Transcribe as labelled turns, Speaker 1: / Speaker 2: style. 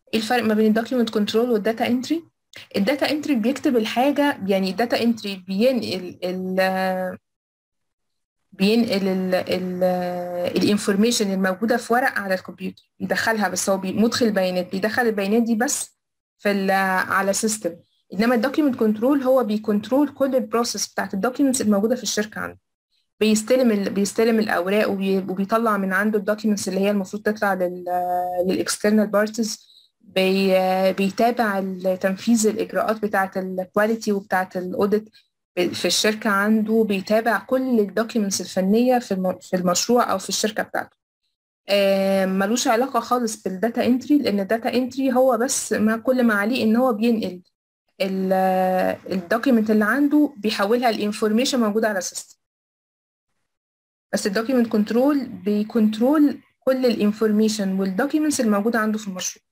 Speaker 1: ايه الفرق ما بين الدوكيومنت كنترول والداتا انتري الداتا انتري بيكتب الحاجه يعني الداتا انتري بينقل ال بينقل الانفورميشن الموجوده في ورق على الكمبيوتر يدخلها بس هو مدخل البيانات بيدخل البيانات دي بس في على سيستم انما الدوكيومنت كنترول هو بيكنترول كل البروسيس بتاعت الدوكيومنتس الموجوده في الشركه عنده بيستلم ال... بيستلم الاوراق وبي... وبيطلع من عنده الدوكيومنتس اللي هي المفروض تطلع لل للاكسترنال بارتيز بي... بيتابع تنفيذ الاجراءات بتاعه الكواليتي وبتاعه الاوديت في الشركه عنده بيتابع كل الدوكيومنتس الفنيه في الم... في المشروع او في الشركه بتاعته آه ملوش علاقه خالص بالداتا انتري لان الداتا انتري هو بس ما كل ما عليه ان هو بينقل الدوكيمنت اللي عنده بيحولها لانفورميشن موجوده على السيستم بس الدوكيمنت كنترول بيكنترول كل الانفورميشن والدوكيومنتس الموجوده عنده في المشروع